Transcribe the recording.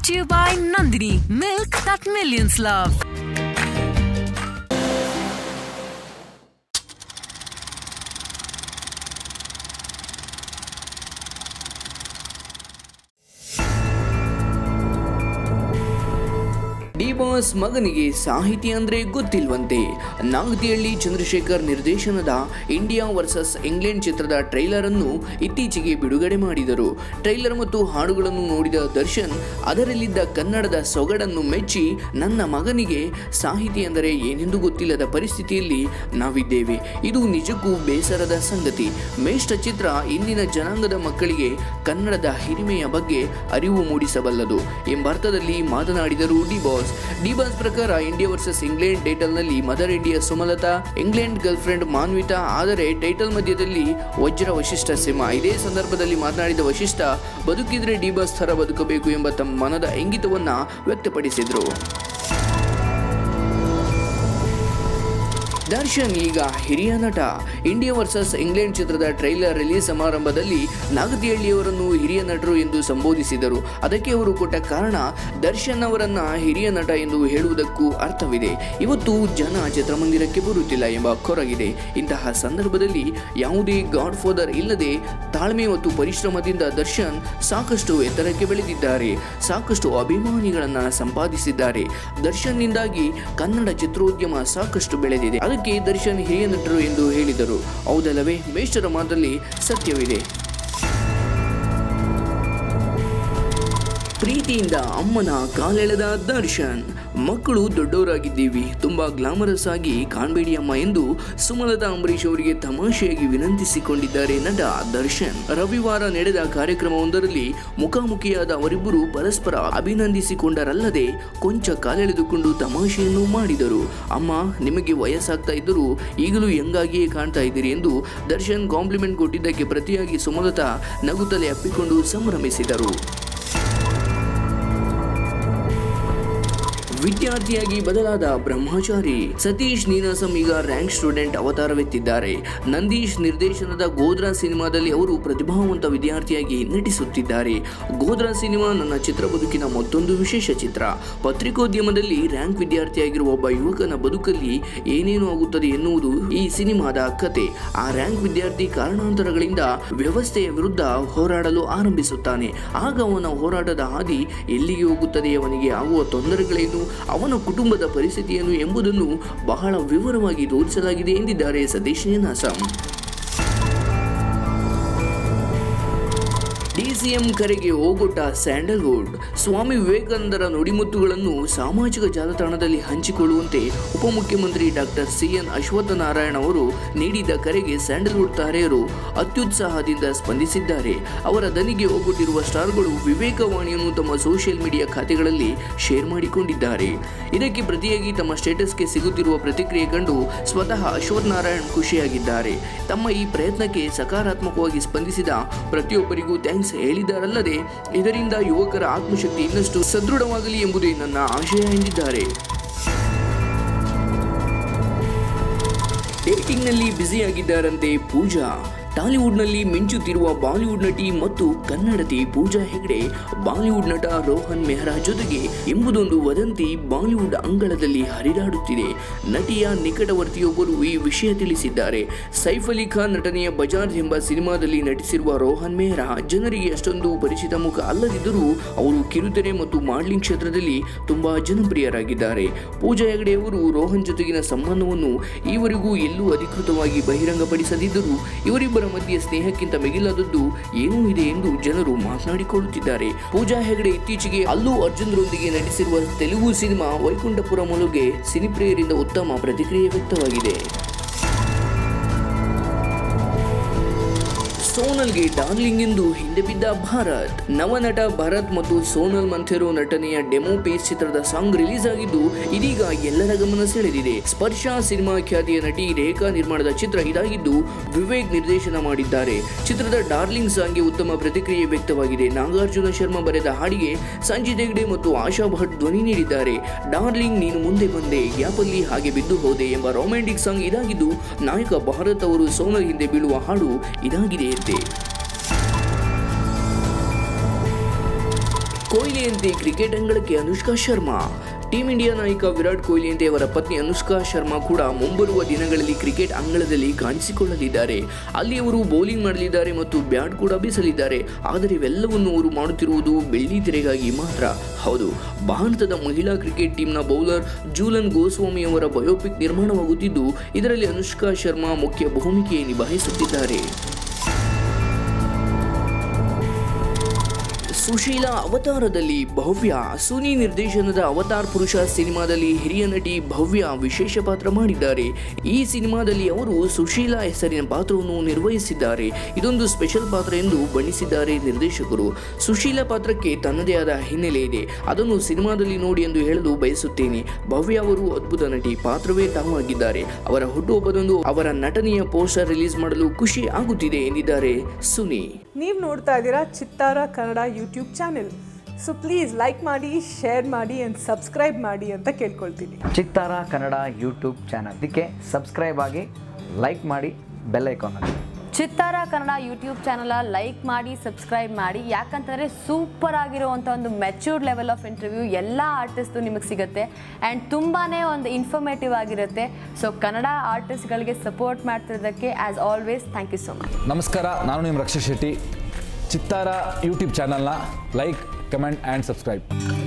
to you by Nandini, milk that millions love. D boss ಮಗನಿಗೆ ಸಾಹಿತಿ ಅಂದ್ರೆ ಗೊತ್ತಿಲ್ವಂತೆ ನಾಗತಿಹಳ್ಳಿ ಚಂದ್ರಶೇಖರ್ ನಿರ್ದೇಶನದ ಇಂಡಿಯಾ ವರ್ಸಸ್ ಇಂಗ್ಲೆಂಡ್ ಚಿತ್ರದ ಟ್ರೈಲರ್ ಅನ್ನು ಇತ್ತೀಚೆಗೆ ಬಿಡುಗಡೆ ಮಾಡಿದರು ಟ್ರೈಲರ್ ಮತ್ತು ಹಾಡುಗಳನ್ನು ನೋಡಿದ ದರ್ಶನ್ ಅದರಲ್ಲಿದ್ದ ಕನ್ನಡದ ಸೊಗಡನ್ನು ಮೆಚ್ಚಿ ನನ್ನ ಮಗನಿಗೆ ಸಾಹಿತಿ ಅಂದರೆ ಏನೆಂದು ಗೊತ್ತಿಲ್ಲದ ಪರಿಸ್ಥಿತಿಯಲ್ಲಿ ನಾವಿದ್ದೇವೆ ಇದು ನಿಜಕ್ಕೂ ಬೇಸರದ ಸಂಗತಿ ಮೇಷ್ಟ ಚಿತ್ರ ಇಂದಿನ ಜನಾಂಗದ ಮಕ್ಕಳಿಗೆ ಕನ್ನಡದ ಹಿರಿಮೆಯ ಬಗ್ಗೆ ಅರಿವು ಮೂಡಿಸಬಲ್ಲದು ಎಂಬರ್ಥದಲ್ಲಿ ಮಾತನಾಡಿದರು ಡಿ ಬಾಸ್ ಡಿ ಬಾಸ್ ಪ್ರಕಾರ ಇಂಡಿಯಾ ವರ್ಸಸ್ ಇಂಗ್ಲೆಂಡ್ ಟೈಟಲ್ನಲ್ಲಿ mother India Sumalatha England girl friend Manvitha ಆದರೆ ಟೈಟಲ್ ಮಧ್ಯದಲ್ಲಿ ವಜ್ರ ವಶಿಷ್ಠ ಸಿಂಹ ಇದೇ ಸಂದರ್ಭದಲ್ಲಿ ಮಾತನಾಡಿದ ವಶಿಷ್ಠ ಬದುಕಿದ್ರೆ ಡಿ ಬಾಸ್ ಥರ ಬದುಕಬೇಕು ಎಂಬ ತಮ್ಮ ಮನದ ಇಂಗಿತವನ್ನ ವ್ಯಕ್ತಪಡಿಸಿದರು ದರ್ಶನ್ ಈಗ ಹಿರಿಯ ನಟ ಇಂಡಿಯಾ ವರ್ಸಸ್ ಇಂಗ್ಲೆಂಡ್ ಚಿತ್ರದ ಟ್ರೈಲರ್ ರಿಲೀಸ್ ಸಮಾರಂಭದಲ್ಲಿ ನಾಗತಿಹಳ್ಳಿಯವರನ್ನು ಹಿರಿಯ ನಟರು ಎಂದು ಸಂಬೋಧಿಸಿದರು ಅದಕ್ಕೆ ಅವರು ಕೊಟ್ಟ ಕಾರಣ ದರ್ಶನ್ ಅವರನ್ನ ಹಿರಿಯ ನಟ ಎಂದು ಹೇಳುವುದಕ್ಕೂ ಅರ್ಥವಿದೆ ಇವತ್ತು ಜನ ಚಿತ್ರಮಂದಿರಕ್ಕೆ ಬರುತ್ತಿಲ್ಲ ಎಂಬ ಕೊರಗಿದೆ ಇಂತಹ ಸಂದರ್ಭದಲ್ಲಿ ಯಾವುದೇ ಗಾಡ್ ಫಾದರ್ ಇಲ್ಲದೆ ತಾಳ್ಮೆ ಮತ್ತು ಪರಿಶ್ರಮದಿಂದ ದರ್ಶನ್ ಸಾಕಷ್ಟು ಎತ್ತರಕ್ಕೆ ಬೆಳೆದಿದ್ದಾರೆ ಸಾಕಷ್ಟು ಅಭಿಮಾನಿಗಳನ್ನ ಸಂಪಾದಿಸಿದ್ದಾರೆ ದರ್ಶನ್ನಿಂದಾಗಿ ಕನ್ನಡ ಚಿತ್ರೋದ್ಯಮ ಸಾಕಷ್ಟು ಬೆಳೆದಿದೆ ಅದಕ್ಕೆ ದರ್ಶನ್ ಹಿರಿಯ ನಟರು ಎಂದು ಹೇಳಿದರು ಹೌದಲ್ಲವೇ ಮೇಷ್ಟರ ಮಾತಲ್ಲಿ ಸತ್ಯವಿದೆ ಪ್ರೀತಿಯಿಂದ ಅಮ್ಮನ ಕಾಲೆಳೆದ ದರ್ಶನ್ ಮಕ್ಕಳು ದೊಡ್ಡವರಾಗಿದ್ದೀವಿ ತುಂಬಾ ಗ್ಲಾಮರಸ್ ಆಗಿ ಕಾಣಬೇಡಿ ಅಮ್ಮ ಎಂದು ಸುಮಲತಾ ಅಂಬರೀಶ್ ಅವರಿಗೆ ತಮಾಷೆಯಾಗಿ ವಿನಂತಿಸಿಕೊಂಡಿದ್ದಾರೆ ನಟ ದರ್ಶನ್ ರವಿವಾರ ನಡೆದ ಕಾರ್ಯಕ್ರಮವೊಂದರಲ್ಲಿ ಮುಖಾಮುಖಿಯಾದ ಅವರಿಬ್ಬರು ಪರಸ್ಪರ ಅಭಿನಂದಿಸಿಕೊಂಡರಲ್ಲದೆ ಕೊಂಚ ಕಾಲೆಳೆದುಕೊಂಡು ತಮಾಷೆಯನ್ನು ಮಾಡಿದರು ಅಮ್ಮ ನಿಮಗೆ ವಯಸ್ಸಾಗ್ತಾ ಇದ್ದರೂ ಈಗಲೂ ಯಂಗಾಗಿಯೇ ಕಾಣ್ತಾ ಇದ್ದೀರಿ ಎಂದು ದರ್ಶನ್ ಕಾಂಪ್ಲಿಮೆಂಟ್ ಕೊಟ್ಟಿದ್ದಕ್ಕೆ ಪ್ರತಿಯಾಗಿ ಸುಮಲತಾ ನಗುತ್ತಲೇ ಅಪ್ಪಿಕೊಂಡು ಸಂಭ್ರಮಿಸಿದರು ವಿದ್ಯಾರ್ಥಿಯಾಗಿ ಬದಲಾದ ಬ್ರಹ್ಮಚಾರಿ ಸತೀಶ್ ನೀನಾಸಂ ಈಗ ರ್ಯಾಂಕ್ ಸ್ಟೂಡೆಂಟ್ ಅವತಾರವೆತ್ತಿದ್ದಾರೆ ನಂದೀಶ್ ನಿರ್ದೇಶನದ ಗೋದ್ರಾ ಸಿನಿಮಾದಲ್ಲಿ ಅವರು ಪ್ರತಿಭಾವಂತ ವಿದ್ಯಾರ್ಥಿಯಾಗಿ ನಟಿಸುತ್ತಿದ್ದಾರೆ ಗೋದ್ರಾ ಸಿನಿಮಾ ನನ್ನ ಚಿತ್ರ ಬದುಕಿನ ಮತ್ತೊಂದು ವಿಶೇಷ ಚಿತ್ರ ಪತ್ರಿಕೋದ್ಯಮದಲ್ಲಿ ರ್ಯಾಂಕ್ ವಿದ್ಯಾರ್ಥಿಯಾಗಿರುವ ಒಬ್ಬ ಯುವಕನ ಬದುಕಲ್ಲಿ ಏನೇನು ಆಗುತ್ತದೆ ಎನ್ನುವುದು ಈ ಸಿನಿಮಾದ ಕತೆ ಆ ರ್ಯಾಂಕ್ ವಿದ್ಯಾರ್ಥಿ ಕಾರಣಾಂತರಗಳಿಂದ ವ್ಯವಸ್ಥೆಯ ವಿರುದ್ಧ ಹೋರಾಡಲು ಆರಂಭಿಸುತ್ತಾನೆ ಆಗ ಅವನ ಹೋರಾಟದ ಹಾದಿ ಎಲ್ಲಿಗೆ ಹೋಗುತ್ತದೆ ಅವನಿಗೆ ಆಗುವ ತೊಂದರೆಗಳೇನು ಅವನ ಕುಟುಂಬದ ಪರಿಸ್ಥಿತಿಯನ್ನು ಎಂಬುದನ್ನು ಬಹಳ ವಿವರವಾಗಿ ತೋರಿಸಲಾಗಿದೆ ಎಂದಿದ್ದಾರೆ ಸತೀಶ್ ನೀನಾಸಂ ಡಿಸಿಎಂ ಕರೆಗೆ ಓಗೊಟ್ಟ ಸ್ಯಾಂಡಲ್ವುಡ್ ಸ್ವಾಮಿ ವಿವೇಕಾನಂದರ ನುಡಿಮುತ್ತುಗಳನ್ನು ಸಾಮಾಜಿಕ ಜಾಲತಾಣದಲ್ಲಿ ಹಂಚಿಕೊಳ್ಳುವಂತೆ ಉಪಮುಖ್ಯಮಂತ್ರಿ ಡಾಕ್ಟರ್ ಸಿ ಎನ್ ಅಶ್ವತ್ಥನಾರಾಯಣ ಅವರು ನೀಡಿದ ಕರೆಗೆ ಸ್ಯಾಂಡಲ್ವುಡ್ ತಾರೆಯರು ಅತ್ಯುತ್ಸಾಹದಿಂದ ಸ್ಪಂದಿಸಿದ್ದಾರೆ ಅವರ ದನಿಗೆ ಹೋಗುತ್ತಿರುವ ಸ್ಟಾರ್ಗಳು ವಿವೇಕವಾಣಿಯನ್ನು ತಮ್ಮ ಸೋಷಿಯಲ್ ಮೀಡಿಯಾ ಖಾತೆಗಳಲ್ಲಿ ಶೇರ್ ಮಾಡಿಕೊಂಡಿದ್ದಾರೆ ಇದಕ್ಕೆ ಪ್ರತಿಯಾಗಿ ತಮ್ಮ ಸ್ಟೇಟಸ್ಗೆ ಸಿಗುತ್ತಿರುವ ಪ್ರತಿಕ್ರಿಯೆ ಕಂಡು ಸ್ವತಃ ಅಶ್ವಥ್ ನಾರಾಯಣ್ ಖುಷಿಯಾಗಿದ್ದಾರೆ ತಮ್ಮ ಈ ಪ್ರಯತ್ನಕ್ಕೆ ಸಕಾರಾತ್ಮಕವಾಗಿ ಸ್ಪಂದಿಸಿದ ಪ್ರತಿಯೊಬ್ಬರಿಗೂ ಥ್ಯಾಂಕ್ಸ್ ಹೇಳಿದ್ದಾರಲ್ಲದೆ ಇದರಿಂದ ಯುವಕರ ಆತ್ಮಶಕ್ತಿ ಇನ್ನಷ್ಟು ಸದೃಢವಾಗಲಿ ಎಂಬುದೇ ನನ್ನ ಆಶಯ ಎಂದಿದ್ದಾರೆ ಡೇಟಿಂಗ್ನಲ್ಲಿ ಬ್ಯುಸಿಯಾಗಿದ್ದಾರಂತೆ ಪೂಜಾ ಟಾಲಿವುಡ್ನಲ್ಲಿ ಮಿಂಚುತ್ತಿರುವ ಬಾಲಿವುಡ್ ನಟಿ ಮತ್ತು ಕನ್ನಡತಿ ಪೂಜಾ ಹೆಗ್ಡೆ ಬಾಲಿವುಡ್ ನಟ ರೋಹನ್ ಮೆಹ್ರಾ ಜೊತೆಗೆ ಎಂಬುದೊಂದು ವದಂತಿ ಬಾಲಿವುಡ್ ಅಂಗಳದಲ್ಲಿ ಹರಿದಾಡುತ್ತಿದೆ ನಟಿಯ ನಿಕಟವರ್ತಿಯೊಬ್ಬರು ಈ ವಿಷಯ ತಿಳಿಸಿದ್ದಾರೆ ಸೈಫ್ ಅಲಿ ಖಾನ್ ನಟನೆಯ ಬಜಾಜ್ ಎಂಬ ಸಿನಿಮಾದಲ್ಲಿ ನಟಿಸಿರುವ ರೋಹನ್ ಮೆಹ್ರಾ ಜನರಿಗೆ ಅಷ್ಟೊಂದು ಪರಿಚಿತ ಮುಖ ಅಲ್ಲದಿದ್ದರೂ ಅವರು ಕಿರುತೆರೆ ಮತ್ತು ಮಾಡ್ಲಿಂಗ್ ಕ್ಷೇತ್ರದಲ್ಲಿ ತುಂಬಾ ಜನಪ್ರಿಯರಾಗಿದ್ದಾರೆ ಪೂಜಾ ಹೆಗ್ಡೆ ಅವರು ರೋಹನ್ ಜೊತೆಗಿನ ಸಂಬಂಧವನ್ನು ಈವರೆಗೂ ಎಲ್ಲೂ ಅಧಿಕೃತವಾಗಿ ಬಹಿರಂಗಪಡಿಸದಿದ್ದರೂ ಇವರಿಬ್ಬರ ಮಧ್ಯೆ ಸ್ನೇಹಕ್ಕಿಂತ ಮಿಗಿಲಾದದ್ದು ಏನೂ ಇದೆ ಎಂದು ಜನರು ಮಾತನಾಡಿಕೊಳ್ಳುತ್ತಿದ್ದಾರೆ ಪೂಜಾ ಹೆಗಡೆ ಇತ್ತೀಚೆಗೆ ಅಲ್ಲು ಅರ್ಜುನ್ರೊಂದಿಗೆ ನಟಿಸಿರುವ ತೆಲುಗು ಸಿನಿಮಾ ವೈಕುಂಠಪುರ ಮೊಲುಗೆ ಸಿನಿಪ್ರಿಯರಿಂದ ಉತ್ತಮ ಪ್ರತಿಕ್ರಿಯೆ ವ್ಯಕ್ತವಾಗಿದೆ ಸೋನಲ್ಗೆ ಡಾರ್ಲಿಂಗ್ ಎಂದು ಹಿಂದೆ ಬಿದ್ದ ಭಾರತ್ ನವನಟ ಭರತ್ ಮತ್ತು ಸೋನಲ್ ಮಂಥೆರೋ ನಟನೆಯ ಡೆಮೋ ಪೇಸ್ ಚಿತ್ರದ ಸಾಂಗ್ ರಿಲೀಸ್ ಆಗಿದ್ದು ಇದೀಗ ಎಲ್ಲರ ಗಮನ ಸೆಳೆದಿದೆ ಸ್ಪರ್ಶ ಸಿನಿಮಾ ಖ್ಯಾತಿಯ ನಟಿ ರೇಖಾ ನಿರ್ಮಾಣದ ಚಿತ್ರ ಇದಾಗಿದ್ದು ವಿವೇಕ್ ನಿರ್ದೇಶನ ಮಾಡಿದ್ದಾರೆ ಚಿತ್ರದ ಡಾರ್ಲಿಂಗ್ ಸಾಂಗ್ಗೆ ಉತ್ತಮ ಪ್ರತಿಕ್ರಿಯೆ ವ್ಯಕ್ತವಾಗಿದೆ ನಾಗಾರ್ಜುನ ಶರ್ಮಾ ಬರೆದ ಹಾಡಿಗೆ ಸಂಜಿತ್ ಹೆಗ್ಡೆ ಮತ್ತು ಆಶಾ ಭಟ್ ಧ್ವನಿ ನೀಡಿದ್ದಾರೆ ಡಾರ್ಲಿಂಗ್ ನೀನು ಮುಂದೆ ಬಂದೆ ಗ್ಯಾಪಲ್ಲಿ ಹಾಗೆ ಬಿದ್ದು ಹೋದೆ ಎಂಬ ರೊಮ್ಯಾಂಟಿಕ್ ಸಾಂಗ್ ಇದಾಗಿದ್ದು ನಾಯಕ ಭಾರತ್ ಅವರು ಸೋನಲ್ ಹಿಂದೆ ಬೀಳುವ ಹಾಡು ಇದಾಗಿದೆ ಎಂತೆ ಕೊಹ್ಲಿಯಂತೆ ಕ್ರಿಕೆಟ್ ಅಂಗಳಕ್ಕೆ ಅನುಷ್ಕಾ ಶರ್ಮಾ ಟೀಂ ಇಂಡಿಯಾ ನಾಯಕ ವಿರಾಟ್ ಕೊಹ್ಲಿಯಂತೆ ಅವರ ಪತ್ನಿ ಅನುಷ್ಕಾ ಶರ್ಮಾ ಕೂಡ ಮುಂಬರುವ ದಿನಗಳಲ್ಲಿ ಕ್ರಿಕೆಟ್ ಅಂಗಳದಲ್ಲಿ ಕಾಣಿಸಿಕೊಳ್ಳಲಿದ್ದಾರೆ ಅಲ್ಲಿ ಅವರು ಬೌಲಿಂಗ್ ಮಾಡಲಿದ್ದಾರೆ ಮತ್ತು ಬ್ಯಾಟ್ ಕೂಡ ಬೀಸಲಿದ್ದಾರೆ ಆದರೆ ಇವೆಲ್ಲವನ್ನು ಅವರು ಮಾಡುತ್ತಿರುವುದು ಬೆಳ್ಳಿ ತೆರೆಗಾಗಿ ಮಾತ್ರ ಹೌದು ಭಾರತದ ಮಹಿಳಾ ಕ್ರಿಕೆಟ್ ಟೀಮ್ನ ಬೌಲರ್ ಜೂಲನ್ ಗೋಸ್ವಾಮಿ ಅವರ ಬಯೋಪಿಕ್ ನಿರ್ಮಾಣವಾಗುತ್ತಿದ್ದು ಇದರಲ್ಲಿ ಅನುಷ್ಕಾ ಶರ್ಮಾ ಮುಖ್ಯ ಭೂಮಿಕೆ ನಿಭಾಯಿಸುತ್ತಿದ್ದಾರೆ ಸುಶೀಲಾ ಅವತಾರದಲ್ಲಿ ಭವ್ಯ ಸುನಿ ನಿರ್ದೇಶನದ ಅವತಾರ್ ಪುರುಷ ಸಿನಿಮಾದಲ್ಲಿ ಹಿರಿಯ ನಟಿ ಭವ್ಯ ವಿಶೇಷ ಪಾತ್ರ ಮಾಡಿದ್ದಾರೆ ಈ ಸಿನಿಮಾದಲ್ಲಿ ಅವರು ಸುಶೀಲಾ ಹೆಸರಿನ ಪಾತ್ರವನ್ನು ನಿರ್ವಹಿಸಿದ್ದಾರೆ ಇದೊಂದು ಸ್ಪೆಷಲ್ ಪಾತ್ರ ಎಂದು ಬಣ್ಣಿಸಿದ್ದಾರೆ ನಿರ್ದೇಶಕರು ಸುಶೀಲಾ ಪಾತ್ರಕ್ಕೆ ತನ್ನದೇ ಆದ ಹಿನ್ನೆಲೆ ಇದೆ ಅದನ್ನು ಸಿನಿಮಾದಲ್ಲಿ ನೋಡಿ ಎಂದು ಹೇಳಲು ಬಯಸುತ್ತೇನೆ ಭವ್ಯ ಅವರು ಅದ್ಭುತ ನಟಿ ಪಾತ್ರವೇ ತಾವಾಗಿದ್ದಾರೆ ಅವರ ಹುಟ್ಟುಹಬ್ಬದಂದು ಅವರ ನಟನೆಯ ಪೋಸ್ಟರ್ ರಿಲೀಸ್ ಮಾಡಲು ಖುಷಿ ಆಗುತ್ತಿದೆ ಎಂದಿದ್ದಾರೆ ಸುನಿ ನೀವು ನೋಡ್ತಾ ಇದ್ದೀರಾ Chittara Kannada YouTube channel so please like ಮಾಡಿ ಶೇರ್ ಮಾಡಿ ಆ್ಯಂಡ್ ಸಬ್ಸ್ಕ್ರೈಬ್ ಮಾಡಿ ಅಂತ ಕೇಳ್ಕೊಳ್ತೀನಿ ಚಿತ್ತಾರ ಕನ್ನಡ ಯೂಟ್ಯೂಬ್ ಚಾನಲ್ ಇದಕ್ಕೆ ಸಬ್ಸ್ಕ್ರೈಬ್ ಆಗಿ ಲೈಕ್ ಮಾಡಿ ಬೆಲ್ ಐಕಾನ್ ಅಲ್ಲಿ Chittara Kannada YouTube channel like ಮಾಡಿ ಸಬ್ಸ್ಕ್ರೈಬ್ ಮಾಡಿ ಯಾಕಂತಂದರೆ ಸೂಪರ್ ಆಗಿರುವಂಥ ಒಂದು ಮೆಚ್ಯೂರ್ಡ್ ಲೆವೆಲ್ ಆಫ್ ಇಂಟರ್ವ್ಯೂ ಎಲ್ಲ ಆರ್ಟಿಸ್ಟು ನಿಮಗೆ ಸಿಗುತ್ತೆ ಆ್ಯಂಡ್ ತುಂಬಾ ಒಂದು ಇನ್ಫಾರ್ಮೇಟಿವ್ ಆಗಿರುತ್ತೆ ಸೊ ಕನ್ನಡ ಆರ್ಟಿಸ್ಟ್ಗಳಿಗೆ ಸಪೋರ್ಟ್ ಮಾಡ್ತಿರೋದಕ್ಕೆ as always thank you so much ನಮಸ್ಕಾರ ನಾನು ನಿಮ್ಮ ರಕ್ಷಾ ಶೆಟ್ಟಿ ಚಿತ್ತಾರ ಯೂಟ್ಯೂಬ್ ಚಾನಲ್ನ ಲೈಕ್ ಕಮೆಂಟ್ ಆ್ಯಂಡ್ ಸಬ್ಸ್ಕ್ರೈಬ್